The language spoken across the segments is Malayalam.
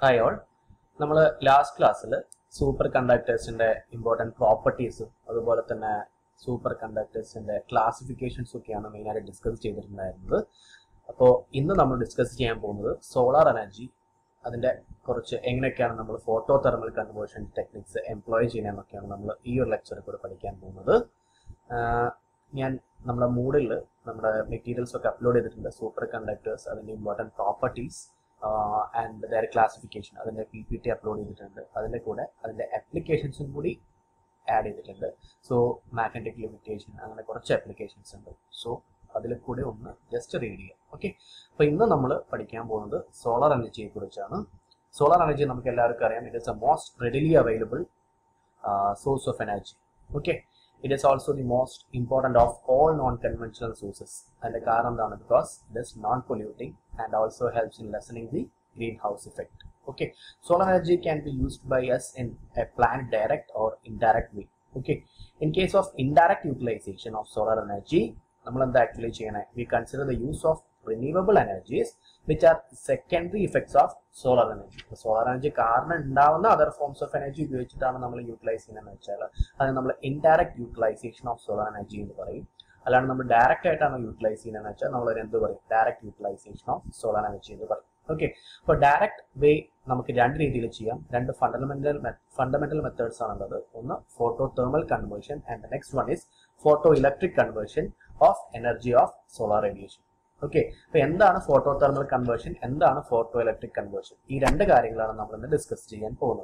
ഹായ് ഓൾ നമ്മൾ ലാസ്റ്റ് ക്ലാസ്സിൽ സൂപ്പർ കണ്ടക്ടേഴ്സിന്റെ ഇമ്പോർട്ടൻറ്റ് പ്രോപ്പർട്ടീസും അതുപോലെ തന്നെ സൂപ്പർ കണ്ടക്ടേഴ്സിന്റെ ക്ലാസിഫിക്കേഷൻസും ഒക്കെയാണ് മെയിനായിട്ട് ഡിസ്കസ് ചെയ്തിട്ടുണ്ടായിരുന്നത് അപ്പോൾ ഇന്ന് നമ്മൾ ഡിസ്കസ് ചെയ്യാൻ പോകുന്നത് സോളാർ എനർജി അതിന്റെ കുറച്ച് എങ്ങനെയൊക്കെയാണ് നമ്മൾ photo thermal conversion techniques employ ചെയ്യുന്നതെന്നൊക്കെയാണ് നമ്മൾ ഈ ഒരു ലെക്ചറിൽ കൂടെ പഠിക്കാൻ പോകുന്നത് ആഹ് ഞാൻ നമ്മുടെ മൂഡിൽ നമ്മുടെ മെറ്റീരിയൽസ് ഒക്കെ അപ്ലോഡ് ചെയ്തിട്ടുണ്ട് സൂപ്പർ കണ്ടക്ടേഴ്സ് അതിന്റെ important properties and their classification അതിന്റെ പി പി ടി അപ്ലോഡ് ചെയ്തിട്ടുണ്ട് അതിന്റെ കൂടെ അതിന്റെ ആപ്ലിക്കേഷൻസും കൂടി ആഡ് ചെയ്തിട്ടുണ്ട് സോ മാഗ്നറ്റിക് ലിമിറ്റേഷൻ അങ്ങനെ കുറച്ച് ആപ്ലിക്കേഷൻസ് ഉണ്ട് സോ അതിൽ കൂടെ ഒന്ന് ജസ്റ്റ് റീഡ് ചെയ്യാം ഓക്കെ അപ്പോൾ ഇന്ന് നമ്മൾ പഠിക്കാൻ പോകുന്നത് സോളാർ എനർജിയെ കുറിച്ചാണ് സോളാർ എനർജി നമുക്ക് എല്ലാവർക്കും അറിയാം it is a most readily available source of energy okay it is also the most important of all non conventional sources അതിന്റെ കാരണം എന്താണ് because it is non polluting and also helps in lessening the green house effect okay solar energy can be used by us in a plant direct or indirect way okay in case of indirect utilization of solar energy നമ്മൾ എന്താ ആക്ച്വലി ചെയ്യണേ we consider the use of renewable energies which are secondary effects of solar energy solar energy കാരണം ഉണ്ടാവുന്ന അതർ ഫോംസ് ഓഫ് എനർജി ഉപയോഗിച്ചിട്ടാണ് നമ്മൾ യൂട്ടിലൈസ് ചെയ്യുന്നതെന്ന് വെച്ചാൽ അത് നമ്മൾ indirect utilization of solar energy എന്ന് പറയും അല്ലാണ്ട് നമ്മൾ ഡയറക്റ്റ് ആയിട്ടാണ് യൂട്ടിലൈസ് ചെയ്യുന്നതെന്ന് വെച്ചാൽ നമ്മൾ എന്ത് പറയും direct utilization of solar energy എന്ന് പറയും ഓക്കെ അപ്പോൾ ഡയറക്റ്റ് വേ നമുക്ക് രണ്ട് രീതിയിൽ ചെയ്യാം രണ്ട് ഫണ്ടമെന്റൽ ഫണ്ടമെന്റൽ മെത്തേഡ്സ് ആണുള്ളത് ഒന്ന് photo thermal conversion and next one is photo electric conversion of energy of solar radiation okay അപ്പൊ എന്താണ് ഫോട്ടോ തെർമൽ കൺവേർഷൻ എന്താണ് ഫോട്ടോ ഇലക്ട്രിക് കൺവേർഷൻ ഈ രണ്ട് കാര്യങ്ങളാണ് നമ്മൾ ഇന്ന് ഡിസ്കസ് ചെയ്യാൻ പോകുന്നത്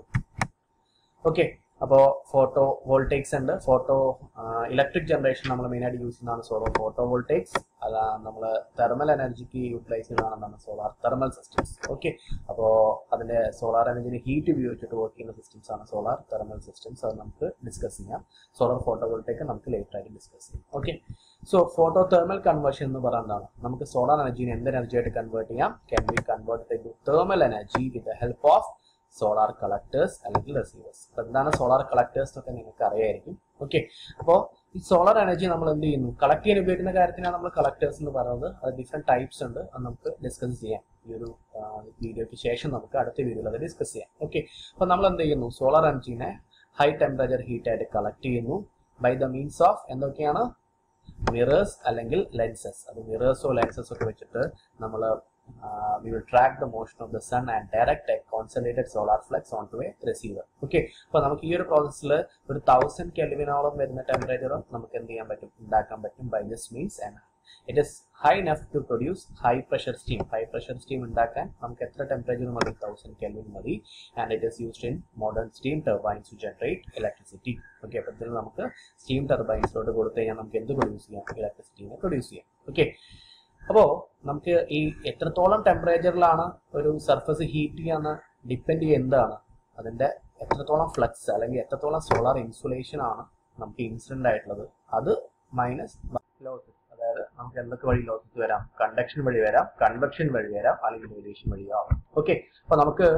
ഓക്കെ അപ്പോൾ ഫോട്ടോ വോൾട്ടേക്സ് ഉണ്ട് ഫോട്ടോ ഇലക്ട്രിക് ജനറേഷൻ നമ്മൾ മെയിനായിട്ട് യൂസ് ചെയ്യുന്നതാണ് സോളോ ഫോട്ടോ വോൾട്ടേക്സ് അതാ നമ്മൾ തെർമൽ എനർജിക്ക് യൂട്ടിലൈസ് ചെയ്യുന്നതാണ് സോളാർ തെർമൽ സിസ്റ്റംസ് ഓക്കെ അപ്പോൾ അതിന്റെ സോളാർ എനർജിന് ഹീറ്റ് ഉപയോഗിച്ചിട്ട് വർക്ക് ചെയ്യുന്ന സിസ്റ്റംസ് ആണ് സോളാർ തെർമൽ സിസ്റ്റംസ് അത് നമുക്ക് ഡിസ്കസ് ചെയ്യാം സോളാർ ഫോട്ടോ വോൾട്ടേക്ക് നമുക്ക് ലേറ്റർ ആയിട്ട് ഡിസ്കസ് ചെയ്യാം okay so photo thermal conversion എന്ന് പറയുന്നത് എന്താണ് നമുക്ക് സോളാർ എനർജിനെ എന്ത് എനർജി ആയിട്ട് കൺവേർട്ട് ചെയ്യാം can be convert to thermal energy with the help of solar collectors അല്ലെങ്കിൽ റിസീവേഴ്സ് അപ്പോൾ എന്താണ് സോളാർ കളക്ടേഴ്സ് എന്നൊക്കെ നിങ്ങൾക്ക് അറിയായിരിക്കും ഓക്കെ അപ്പോൾ ഈ സോളാർ എനർജി നമ്മൾ എന്ത് ചെയ്യുന്നു കളക്ട് ചെയ്യാൻ ഉപയോഗിക്കുന്ന കാര്യത്തിനാണ് നമ്മൾ കളക്ടേഴ്സ് എന്ന് പറയുന്നത് അത് ഡിഫറെൻറ്റ് ടൈപ്സ് ഉണ്ട് അത് നമുക്ക് ഡിസ്കസ് ചെയ്യാം ഈ ഒരു വീഡിയോയ്ക്ക് ശേഷം നമുക്ക് അടുത്ത വീഡിയോയിൽ അത് ഡിസ്കസ് ചെയ്യാം ഓക്കെ അപ്പോൾ നമ്മൾ എന്ത് ചെയ്യുന്നു സോളാർ എനർജീനെ ഹൈ ടെമ്പറേച്ചർ ഹീറ്റ് ആയിട്ട് കളക്ട് ചെയ്യുന്നു ബൈ ദ മീൻസ് ഓഫ് എന്തൊക്കെയാണ് മിറേഴ്സ് അല്ലെങ്കിൽ ലെൻസസ് അത് മിറേഴ്സോ ലെൻസസ് ഒക്കെ വെച്ചിട്ട് നമ്മൾ uh, we will track the motion of the sun and direct a concentrated solar flux onto a receiver. Okay. അപ്പോൾ നമുക്ക് ഈ ഒരു പ്രോസസ്സിൽ ഒരു തൗസൻഡ് കെൽവിനോളം വരുന്ന ടെമ്പറേച്ചർ നമുക്ക് എന്ത് ചെയ്യാൻ പറ്റും ഉണ്ടാക്കാൻ പറ്റും by this means and it is high enough to produce high pressure steam high pressure steam ഉണ്ടാക്കാൻ നമുക്ക് എത്ര ടെമ്പറേച്ചർ മതി തൗസൻഡ് കെൽവിൻ മതി and it is used in modern steam turbines to generate electricity okay അപ്പോൾ ഇതിൽ നമുക്ക് സ്റ്റീം ടർബൈൻസിലോട്ട് കൊടുത്തു കഴിഞ്ഞാൽ നമുക്ക് എന്ത് പ്രൊഡ്യൂസ് ചെയ്യാം ഇലക്ട്രിസിറ്റീനെ പ്രൊഡ്യൂസ് ചെയ്യാം ഓക്കെ അപ്പോൾ നമുക്ക് ഈ എത്രത്തോളം ടെമ്പറേച്ചറിലാണ് ഒരു സർഫസ് ഹീറ്റ് ചെയ്യാന്ന് ഡിപ്പെൻഡ് ചെയ്യുന്നതാണ് അതിന്റെ എത്രത്തോളം ഫ്ലക്സ് അല്ലെങ്കിൽ എത്രത്തോളം സോളാർ ഇൻസുലേഷൻ ആണ് നമുക്ക് ഇൻസിഡന്റ് ആയിട്ടുള്ളത് അത് മൈനസ് ലോസസ് അതായത് നമുക്ക് എന്തൊക്കെ വഴി ലോസസ് വരാം കണ്ടക്ഷൻ വഴി വരാം കൺവെക്ഷൻ വഴി വരാം അല്ലെങ്കിൽ റേഡിയേഷൻ വഴിയാവാം ഓക്കെ അപ്പൊ നമുക്ക്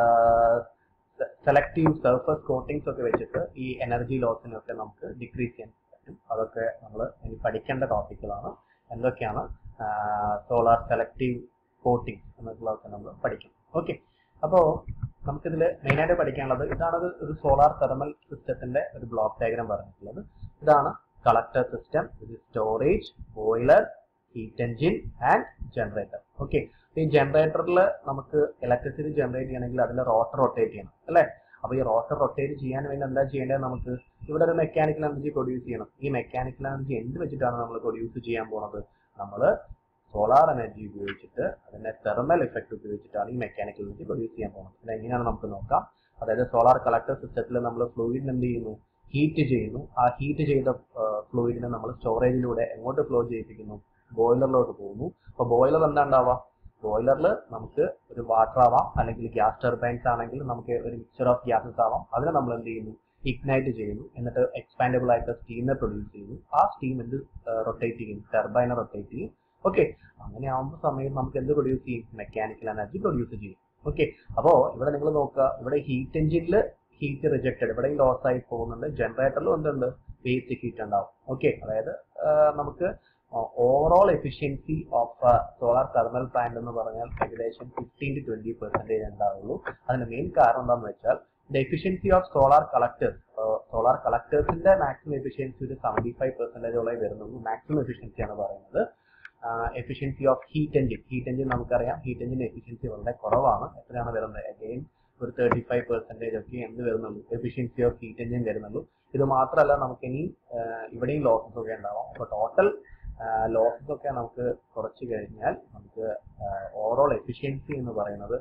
സെലക്റ്റീവ് സർഫസ് കോട്ടിങ്സ് ഒക്കെ വെച്ചിട്ട് ഈ എനർജി ലോസിനൊക്കെ നമുക്ക് ഡിക്രീസ് ചെയ്യാൻ പറ്റും അതൊക്കെ നമ്മൾ ഇനി പഠിക്കേണ്ട ടോപ്പിക്കുകളാണ് എന്തൊക്കെയാണ് സോളാർ സെലക്റ്റീവ് കോട്ടിംഗ് എന്നൊക്കെയുള്ളതൊക്കെ നമ്മൾ പഠിക്കും ഓക്കെ അപ്പോൾ നമുക്കിതിൽ മെയിനായിട്ട് പഠിക്കാനുള്ളത് ഇതാണ് ഒരു സോളാർ തെർമൽ സിസ്റ്റത്തിന്റെ ഒരു ബ്ലോക്ക് ഡയഗ്രാം പറഞ്ഞിട്ടുള്ളത് ഇതാണ് കളക്ടർ സിസ്റ്റം ഇത് storage boiler heat engine and generator okay ഈ ജനറേറ്ററിൽ നമുക്ക് ഇലക്ട്രിസിറ്റി ജനറേറ്റ് ചെയ്യണമെങ്കിൽ അതിൽ റോട്ടർ റൊട്ടേറ്റ് ചെയ്യണം അല്ലേ അപ്പോൾ ഈ റോട്ടർ റൊട്ടേറ്റ് ചെയ്യാൻ വേണ്ടി എന്താ ചെയ്യേണ്ടത് നമുക്ക് ഇവിടെ ഒരു മെക്കാനിക്കൽ എനർജി പ്രൊഡ്യൂസ് ചെയ്യണം ഈ മെക്കാനിക്കൽ എനർജി എന്ത് വെച്ചിട്ടാണ് നമ്മൾ പ്രൊഡ്യൂസ് ചെയ്യാൻ പോകുന്നത് നമ്മൾ സോളാർ എനർജി ഉപയോഗിച്ചിട്ട് അതിന്റെ തെർമൽ ഇഫക്റ്റ് ഉപയോഗിച്ചിട്ടാണ് ഈ മെക്കാനിക്കൽ എനർജി പ്രൊഡ്യൂസ് ചെയ്യാൻ പോകുന്നത് അത് എങ്ങനെയാണ് നമുക്ക് നോക്കാം അതായത് സോളാർ കളക്ടർ സിസ്റ്റത്തിൽ നമ്മൾ ഫ്ലൂയിഡിന് എന്ത് ചെയ്യുന്നു ഹീറ്റ് ചെയ്യുന്നു ആ ഹീറ്റ് ചെയ്ത ഫ്ലൂയിഡിനെ നമ്മൾ സ്റ്റോറേജിലൂടെ എങ്ങോട്ട് ഫ്ലോ ചെയ്യിപ്പിക്കുന്നു ബോയിലറിലോട്ട് പോകുന്നു അപ്പോൾ ബോയിലർ എന്താ ഉണ്ടാവുക ബോയിലറിൽ നമുക്ക് ഒരു വാട്ടർ ആവാം അല്ലെങ്കിൽ ഗ്യാസ് ടർബൈൻസ് ആണെങ്കിൽ നമുക്ക് ഒരു മിക്സർ ഓഫ് ഗ്യാസസ് ആവാം അതിനെ നമ്മൾ എന്ത് ചെയ്യുന്നു ഇഗ്നൈറ്റ് ചെയ്യുന്നു എന്നിട്ട് എക്സ്പാൻഡബിൾ ആയിട്ട് സ്റ്റീമിനെ പ്രൊഡ്യൂസ് ചെയ്യുന്നു ആ സ്റ്റീം എന്ത് റൊട്ടേറ്റ് ചെയ്യും ടർബൈനെ റൊട്ടേറ്റ് ചെയ്യും ഓക്കെ അങ്ങനെ ആവുമ്പോൾ സമയം നമുക്ക് എന്ത് പ്രൊഡ്യൂസ് ചെയ്യും മെക്കാനിക്കൽ എനർജി പ്രൊഡ്യൂസ് ചെയ്യും ഓക്കെ അപ്പോൾ ഇവിടെ നിങ്ങൾ നോക്കുക ഇവിടെ ഹീറ്റ് എഞ്ചിനിൽ ഹീറ്റ് റിജക്റ്റഡ് ഇവിടെ ലോസ് ആയി പോകുന്നുണ്ട് ജനറേറ്ററിലും എന്തുണ്ട് വേസ്റ്റ് ഹീറ്റ് ഉണ്ടാവും ഓക്കെ അതായത് നമുക്ക് overall efficiency of solar thermal plant എന്ന് പറഞ്ഞാൽ ഏകദേശം ഫിഫ്റ്റീൻ ടു ട്വന്റി പെർസെന്റേജ് ഉണ്ടാവുള്ളൂ അതിന്റെ മെയിൻ കാരണം എന്താണെന്ന് വെച്ചാൽ the efficiency of solar collectors solar കളക്ടേഴ്സിന്റെ മാക്സിമം എഫിഷ്യൻസി ഒരു സെവന്റി ഫൈവ് പെർസെന്റേജോളം വരുന്നുള്ളൂ മാക്സിമം എഫിഷ്യൻസി ആണ് പറയുന്നത് efficiency of heat engine heat engine നമുക്കറിയാം ഹീറ്റ് എഞ്ചിന്റെ എഫിഷ്യൻസി വളരെ കുറവാണ് എത്രയാണ് വരുന്നത് അഗെയിൻ ഒരു തേർട്ടി ഫൈവ് പെർസെന്റേജ് ഒക്കെ എന്ത് വരുന്നുള്ളൂ എഫിഷ്യൻസി ഓഫ് ഹീറ്റ് എഞ്ചിൻ വരുന്നുള്ളൂ ഇത് മാത്രമല്ല നമുക്ക് ഇനി ഇവിടെയും ലോസസ് ഒക്കെ ഉണ്ടാവാം അപ്പോൾ ടോട്ടൽ ലോസസ് ഒക്കെ നമുക്ക് കുറച്ച് കഴിഞ്ഞാൽ നമുക്ക് ഓവറോൾ എഫിഷ്യൻസി എന്ന് പറയുന്നത്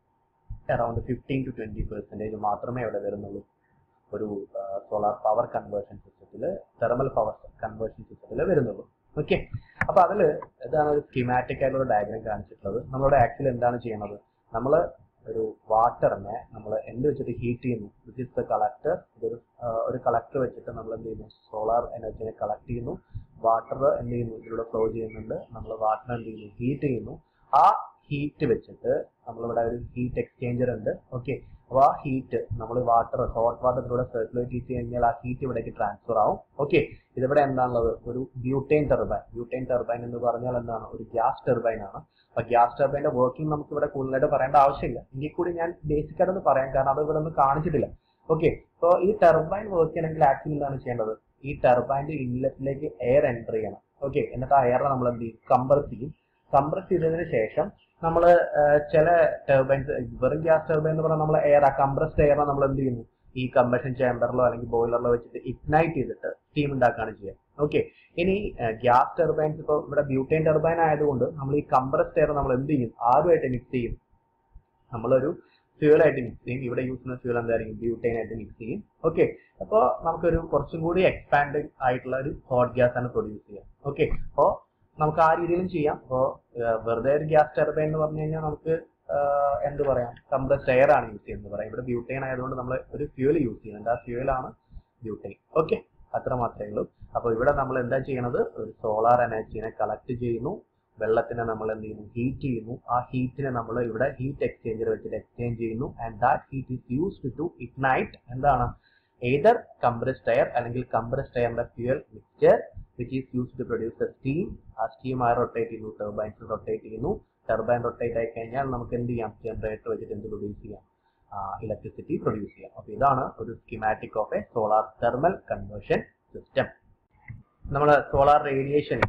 around fifteen to twenty percentage മാത്രമേ ഇവിടെ വരുന്നുള്ളൂ ഒരു സോളാർ പവർ കൺവേർഷൻ സിസ്റ്റത്തിൽ തെർമൽ പവർ കൺവേർഷൻ സിസ്റ്റത്തിൽ വരുന്നുള്ളൂ ഓക്കെ അപ്പൊ അതിൽ ഇതാണ് ഒരു സ്കിമാറ്റിക് ആയിട്ടുള്ള ഡയഗ്രാം കാണിച്ചിട്ടുള്ളത് നമ്മളിവിടെ ആക്ച്വലി എന്താണ് ചെയ്യുന്നത് നമ്മൾ ഒരു വാട്ടറിനെ നമ്മൾ എന്ത് വെച്ചിട്ട് ഹീറ്റ് ചെയ്യുന്നു വിച്ച് ഇസ് ദ കളക്ടർ ഇതൊരു ഒരു കളക്ടർ വെച്ചിട്ട് നമ്മൾ എന്ത് ചെയ്യുന്നു സോളാർ എനർജിനെ കളക്ട് ചെയ്യുന്നു വാട്ടർ എന്ത് ചെയ്യുന്നു ഇതിലൂടെ ഫ്ലോ ചെയ്യുന്നുണ്ട് നമ്മൾ വാട്ടർ എന്ത് ചെയ്യുന്നു ഹീറ്റ് ചെയ്യുന്നു ആ ഹീറ്റ് വെച്ചിട്ട് നമ്മളിവിടെ ഒരു ഹീറ്റ് എക്സ്ചേഞ്ചർ ഉണ്ട് ഓക്കെ അപ്പോൾ ആ ഹീറ്റ് നമ്മൾ വാട്ടർ ഹോട്ട് വാട്ടറിലൂടെ സർക്കുലേറ്റ് ചെയ്ത് കഴിഞ്ഞാൽ ആ ഹീറ്റ് ഇവിടേക്ക് ട്രാൻസ്ഫർ ആവും ഓക്കെ ഇതിവിടെ എന്താണുള്ളത് ഒരു ബ്യൂട്ടൈൻ ടെർബൈൻ ബ്യൂട്ടൈൻ ടെർബൈൻ എന്ന് പറഞ്ഞാൽ എന്താണ് ഒരു ഗ്യാസ് ടെർബൈൻ ആണ് അപ്പൊ ഗ്യാസ് ടർബൈന്റെ വർക്കിംഗ് നമുക്ക് ഇവിടെ കൂടുതലായിട്ട് പറയേണ്ട ആവശ്യമില്ല എങ്കിൽ കൂടി ഞാൻ ബേസിക് ആയിട്ടൊന്ന് പറയാം കാരണം അത് ഇവിടെ ഒന്നും കാണിച്ചിട്ടില്ല ഓക്കെ അപ്പോൾ ഈ ടർബൈൻ വർക്ക് ചെയ്യണമെങ്കിൽ ആക്ച്വലി എന്താണ് ചെയ്യേണ്ടത് ഈ ടർബൈന്റെ ഇൻലെറ്റിലേക്ക് എയർ എൻ്റർ ചെയ്യണം ഓക്കെ എന്നിട്ട് ആ എയറിനെ നമ്മൾ എന്ത് ചെയ്യും കംപ്രസ് ചെയ്യും കംപ്രസ് ചെയ്തതിന് ശേഷം നമ്മൾ ചില ടർബൈൻസ് വെറും ഗ്യാസ് ടർബൈൻ എന്ന് പറഞ്ഞാൽ നമ്മൾ എയർ ആ കംപ്രസ്ഡ് എയറിനെ നമ്മൾ എന്ത് ചെയ്യുന്നു ഈ കമ്പഷൻ ചേമ്പറിലോ അല്ലെങ്കിൽ ബോയിലറിലോ വെച്ചിട്ട് ഇഗ്നൈറ്റ് ചെയ്തിട്ട് സ്റ്റീം ഉണ്ടാക്കുകയാണ് ചെയ്യുക ഓക്കെ ഇനി ഗ്യാസ് ടെർബൈൻസ് ഇപ്പോൾ ഇവിടെ ബ്യൂട്ടൈൻ ടെർബൈൻ ആയതുകൊണ്ട് നമ്മൾ ഈ കംപ്രസ്ഡ് എയർ നമ്മൾ എന്ത് ചെയ്യും ആരുമായിട്ട് മിക്സ് ചെയ്യും നമ്മളൊരു ഫ്യൂൽ ആയിട്ട് മിക്സ് ചെയ്യും ഇവിടെ യൂസ് ചെയ്യുന്ന ഫ്യൂൽ എന്തായിരിക്കും ബ്യൂട്ടൈൻ ആയിട്ട് മിക്സ് ചെയ്യും ഓക്കെ അപ്പോൾ നമുക്കൊരു കുറച്ചും കൂടി എക്സ്പാൻഡ് ആയിട്ടുള്ള ഒരു ഹോട്ട് ഗ്യാസ് ആണ് പ്രൊഡ്യൂസ് ചെയ്യാം ഓക്കെ അപ്പോൾ നമുക്ക് ആ രീതിയിലും ചെയ്യാം അപ്പോൾ വെറുതെ ഒരു ഗ്യാസ് ടെർബൈൻ എന്ന് പറഞ്ഞു കഴിഞ്ഞാൽ നമുക്ക് എന്ത് പറയാം കംപ്രസ്ഡ് എയർ ആണ് യൂസ് ചെയ്യുന്നത് പറയാം ഇവിടെ ബ്യൂട്ടൈൻ ആയതുകൊണ്ട് നമ്മൾ ഒരു ഫ്യൂൽ യൂസ് ചെയ്യുന്നുണ്ട് ആ ഫ്യൂലാണ് ബ്യൂട്ടൈൻ ഓക്കെ അത്ര മാത്രമേ ഉള്ളൂ അപ്പോൾ ഇവിടെ നമ്മൾ എന്താ ചെയ്യണത് ഒരു സോളാർ എനർജീനെ കളക്ട് ചെയ്യുന്നു വെള്ളത്തിനെ നമ്മൾ എന്ത് ചെയ്യുന്നു ഹീറ്റ് ചെയ്യുന്നു ആ ഹീറ്റിനെ നമ്മൾ ഇവിടെ ഹീറ്റ് എക്സ്ചേഞ്ചർ വെച്ചിട്ട് എക്സ്ചേഞ്ച് ചെയ്യുന്നു and that heat is used to ignite എന്താണ് ഏതർ കംപ്രസ്ഡ് എയർ അല്ലെങ്കിൽ കംപ്രസ്ഡ് എയറിന്റെ fuel mixture which is use to produce steam ആ സ്റ്റീം ആ റൊട്ടേറ്റ് ചെയ്യുന്നു ടർബൈൻസ് റൊട്ടേറ്റ് ചെയ്യുന്നു ടർബൈൻ റൊട്ടേറ്റ് ആയി കഴിഞ്ഞാൽ നമുക്ക് എന്ത് ചെയ്യാം ജനറേറ്റർ വെച്ചിട്ട് എന്ത് പ്രൊഡ്യൂസ് ചെയ്യാം ഇലക്ട്രിസിറ്റി പ്രൊഡ്യൂസ് ചെയ്യാം അപ്പോൾ ഇതാണ് ഒരു schematic of a solar thermal conversion system നമ്മൾ solar radiation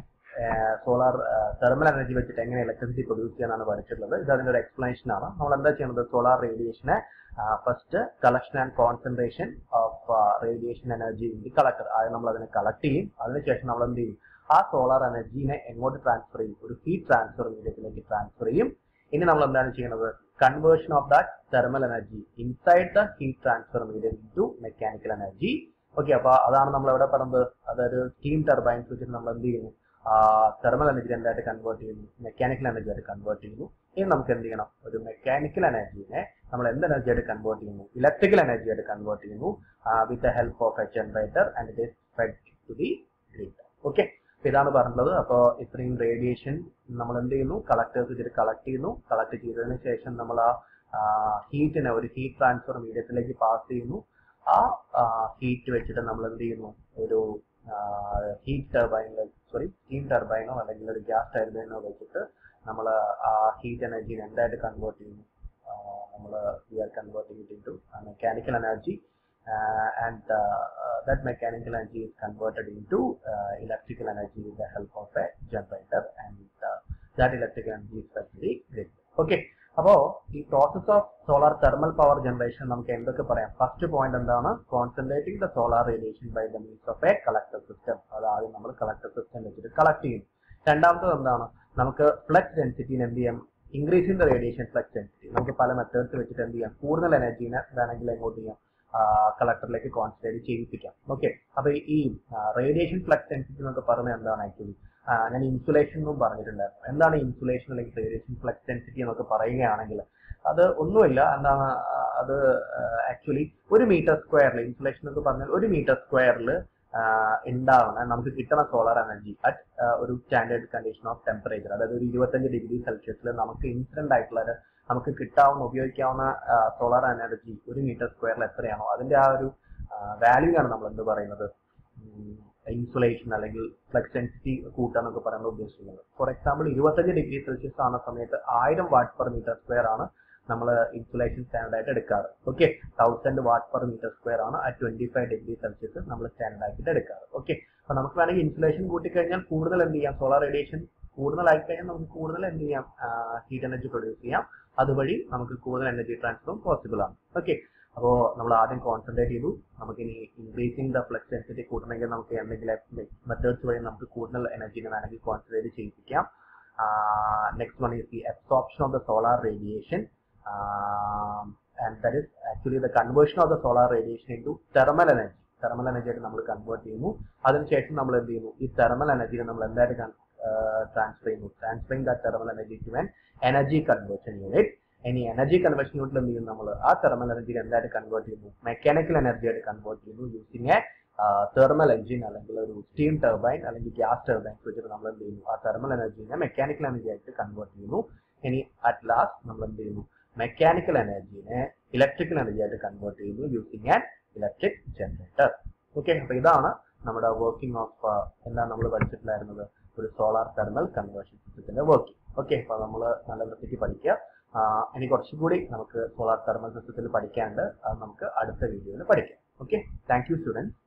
solar thermal energy വെച്ചിട്ട് എങ്ങനെ ഇലക്ട്രിസിറ്റി പ്രൊഡ്യൂസ് ചെയ്യാനാണ് പഠിച്ചിട്ടുള്ളത് ഇത് അതിന്റെ ഒരു എക്സ്പ്ലനേഷൻ ആണ് നമ്മൾ എന്താ ചെയ്യുന്നത് സോളാർ റേഡിയേഷനെ first collection and concentration of radiation energy in the collector ആദ്യം നമ്മൾ അതിനെ കളക്ട് ചെയ്യും അതിനുശേഷം നമ്മൾ എന്ത് ചെയ്യും ആ സോളാർ എനർജീനെ എങ്ങോട്ട് ട്രാൻസ്ഫർ ചെയ്യും ഒരു ഹീറ്റ് ട്രാൻസ്ഫർ മീഡിയത്തിലേക്ക് ട്രാൻസ്ഫർ ചെയ്യും ഇനി നമ്മൾ എന്താണ് ചെയ്യുന്നത് conversion of that thermal energy inside the heat transfer medium to mechanical energy okay അപ്പൊ അതാണ് നമ്മൾ എവിടെ പറഞ്ഞത് അതൊരു സ്റ്റീം ടർബൈൻസ് വെച്ചിട്ട് നമ്മൾ എന്ത് ചെയ്യുന്നു തെർമൽ എനർജി എന്തായിട്ട് കൺവേർട്ട് ചെയ്യുന്നു മെക്കാനിക്കൽ എനർജി ആയിട്ട് കൺവേർട്ട് ചെയ്യുന്നു ഇനി നമുക്ക് എന്ത് ചെയ്യണം ഒരു മെക്കാനിക്കൽ എനർജീനെ നമ്മൾ എന്ത് എനർജി ആയിട്ട് കൺവേർട്ട് ചെയ്യുന്നു ഇലക്ട്രിക്കൽ എനർജി ആയിട്ട് കൺവേർട്ട് ചെയ്യുന്നു with the help of a generator and it is fed to the grid okay ഇതാണ് പറഞ്ഞത് അപ്പോൾ ഇത്രയും റേഡിയേഷൻ നമ്മൾ എന്ത് ചെയ്യുന്നു കളക്ടേഴ്സ് വെച്ചിട്ട് കളക്ട് ചെയ്യുന്നു കളക്ട് ചെയ്തതിന് ശേഷം നമ്മൾ ആ ഹീറ്റിനെ ഒരു ഹീറ്റ് ട്രാൻസ്ഫർ മീഡിയത്തിലേക്ക് പാസ് ചെയ്യുന്നു ആ ഹീറ്റ് വെച്ചിട്ട് നമ്മൾ എന്ത് ചെയ്യുന്നു ഒരു ഹീറ്റ് ടർബൈനിൽ സോറി സ്റ്റീം ടർബൈനോ അല്ലെങ്കിൽ ഒരു ഗ്യാസ് ടർബൈനോ വെച്ചിട്ട് നമ്മൾ ആ ഹീറ്റ് എനർജീനെ എന്തായിട്ട് കൺവേർട്ട് ചെയ്യുന്നു നമ്മൾ we are converting it into mechanical energy and uh, uh, that mechanical energy is converted into uh, electrical energy with the help of a generator and uh, that electrical energy is fed to the grid. Okay. അപ്പോ ഈ process of solar thermal power generation നമുക്ക് എന്തൊക്കെ പറയാം ഫസ്റ്റ് പോയിന്റ് എന്താണ് concentrating the solar radiation by the means of a collector system അത് ആദ്യം നമ്മൾ കളക്ടർ സിസ്റ്റം വെച്ചിട്ട് കളക്ട് ചെയ്യും രണ്ടാമത്തത് എന്താണ് നമുക്ക് ഫ്ലക്സ് ഡെൻസിറ്റിന് എന്ത് ചെയ്യാം increasing the radiation flux density നമുക്ക് പല മെത്തേഡ്സ് വെച്ചിട്ട് എന്ത് ചെയ്യാം കൂടുതൽ എനർജീനെ വേണമെങ്കിൽ എങ്ങോട്ട് ചെയ്യാം കളക്ടറിലേക്ക് കോൺസെൻട്രേറ്റ് ചെയ്യിപ്പിക്കാം ഓക്കെ അപ്പൊ ഈ റേഡിയേഷൻ ഫ്ലക്സ് ഡെൻസിറ്റി എന്നൊക്കെ പറഞ്ഞത് എന്താണ് ആക്ച്വലി ഞാൻ ഇൻസുലേഷൻ എന്നും പറഞ്ഞിട്ടുണ്ടായിരുന്നു എന്താണ് ഇൻസുലേഷൻ അല്ലെങ്കിൽ റേഡിയേഷൻ ഫ്ലക്സ് ഡെൻസിറ്റി എന്നൊക്കെ പറയുകയാണെങ്കിൽ അത് ഒന്നുമില്ല എന്താണ് അത് ആക്ച്വലി ഒരു മീറ്റർ സ്ക്വയറിൽ ഇൻസുലേഷൻ എന്നൊക്കെ പറഞ്ഞാൽ ഒരു മീറ്റർ സ്ക്വയറിൽ ഉണ്ടാവുന്ന നമുക്ക് കിട്ടുന്ന സോളാർ എനർജി അറ്റ് ഒരു സ്റ്റാൻഡേർഡ് കണ്ടീഷൻ ഓഫ് ടെമ്പറേച്ചർ അതായത് ഒരു ഇരുപത്തഞ്ച് ഡിഗ്രി സെൽഷ്യസിൽ നമുക്ക് ഇൻസിഡന്റ് ആയിട്ടുള്ള നമുക്ക് കിട്ടാവുന്ന ഉപയോഗിക്കാവുന്ന സോളാർ എനർജി ഒരു മീറ്റർ സ്ക്വയറിൽ എത്രയാണോ അതിന്റെ ആ ഒരു വാല്യൂ ആണ് നമ്മൾ എന്ത് പറയുന്നത് ഇൻസുലേഷൻ അല്ലെങ്കിൽ ഫ്ലക്സ് ഡെൻസിറ്റി കൂട്ടുക എന്നൊക്കെ പറയുന്നത് ഉദ്ദേശിക്കുന്നത് ഫോർ എക്സാമ്പിൾ ഇരുപത്തഞ്ച് ഡിഗ്രി സെൽഷ്യസ് ആവുന്ന സമയത്ത് ആയിരം വാട്ട് പെർ മീറ്റർ സ്ക്വയർ ആണ് നമ്മൾ ഇൻസുലേഷൻ സ്റ്റാൻഡേർഡ് ആയിട്ട് എടുക്കാറ് okay thousand watt per metre square ആണ് ആ ട്വന്റി ഫൈവ് ഡിഗ്രി സെൽഷ്യസ് നമ്മൾ സ്റ്റാൻഡേർഡ് ആക്കിയിട്ട് എടുക്കാറ് ഓക്കെ അപ്പൊ നമുക്ക് വേണമെങ്കിൽ ഇൻസുലേഷൻ കൂട്ടിക്കഴിഞ്ഞാൽ കൂടുതൽ എന്ത് ചെയ്യാം സോളാർ റേഡിയേഷൻ കൂടുതലായി കഴിഞ്ഞാൽ നമുക്ക് കൂടുതൽ എന്ത് ചെയ്യാം ഹീറ്റ് എനർജി പ്രൊഡ്യൂസ് ചെയ്യാം അതുവഴി നമുക്ക് കൂടുതൽ എനർജി ട്രാൻസ്ഫറും പോസിബിൾ ആണ് ഓക്കെ അപ്പോൾ നമ്മൾ ആദ്യം കോൺസെൻട്രേറ്റ് ചെയ്തു നമുക്കിനി ഇൻക്രീസിങ് ദ ഫ്ലക്സ് ഡെൻസിറ്റി കൂട്ടണമെങ്കിൽ നമുക്ക് എന്തെങ്കിലും മെത്തേഡ്സ് വഴി നമുക്ക് കൂടുതൽ എനർജിനെ വേണമെങ്കിൽ കോൺസെൻട്രേറ്റ് ചെയ്യിപ്പിക്കാം next one is the absorption of the solar radiation and that is actually the conversion of the solar radiation into thermal energy thermal energy ആയിട്ട് നമ്മൾ കൺവേർട്ട് ചെയ്യുന്നു അതിനുശേഷം നമ്മൾ എന്ത് ചെയ്യുന്നു ഈ തെർമൽ എനർജിനെ നമ്മൾ എന്തായിട്ട് ട്രാൻസ്ഫർ ചെയ്യുന്നു transferring the thermal energy to an energy conversion unit ഇനി എനർജി കൺവേർഷൻ യൂണിറ്റിൽ എന്ത് ചെയ്യുന്നു നമ്മൾ ആ തെർമൽ എനർജി എന്തായിട്ട് കൺവേർട്ട് ചെയ്യുന്നു മെക്കാനിക്കൽ എനർജി ആയിട്ട് കൺവേർട്ട് ചെയ്യുന്നു യൂസിങ് എ തെർമൽ എഞ്ചിൻ അല്ലെങ്കിൽ ഒരു സ്റ്റീം ടർബൈൻ അല്ലെങ്കിൽ ഗ്യാസ് ടർബൈൻ വെച്ചിട്ട് നമ്മൾ എന്ത് ചെയ്യുന്നു ആ തെർമൽ എനർജിനെ മെക്കാനിക്കൽ എനർജി ആയിട്ട് കൺവേർട്ട് ചെയ്യുന്നു ഇനി അറ്റ് ലാസ്റ്റ് നമ്മൾ എന്ത് ചെയ്യുന്നു മെക്കാനിക്കൽ എനർജിനെ ഇലക്ട്രിക്കൽ എനർജി ആയിട്ട് കൺവേർട്ട് ചെയ്യുന്നു using an electric generator okay അപ്പൊ ഇതാണ് നമ്മുടെ വർക്കിംഗ് ഓഫ് എന്താണ് നമ്മൾ പഠിച്ചിട്ടുണ്ടായിരുന്നത് ഒരു സോളാർ തെർമൽ കൺവേർഷൻ സിസ്റ്റത്തിന്റെ വർക്കിംഗ് ഓക്കെ അപ്പൊ നമ്മൾ നല്ല വൃത്തിക്ക് പഠിക്കുക ഇനി കുറച്ചുകൂടി നമുക്ക് സോളാർ തെർമൽ സിസ്റ്റത്തിൽ പഠിക്കാണ്ട് അത് നമുക്ക് അടുത്ത വീഡിയോയിൽ പഠിക്കാം ഓക്കെ താങ്ക് യു സ്റ്റുഡൻസ്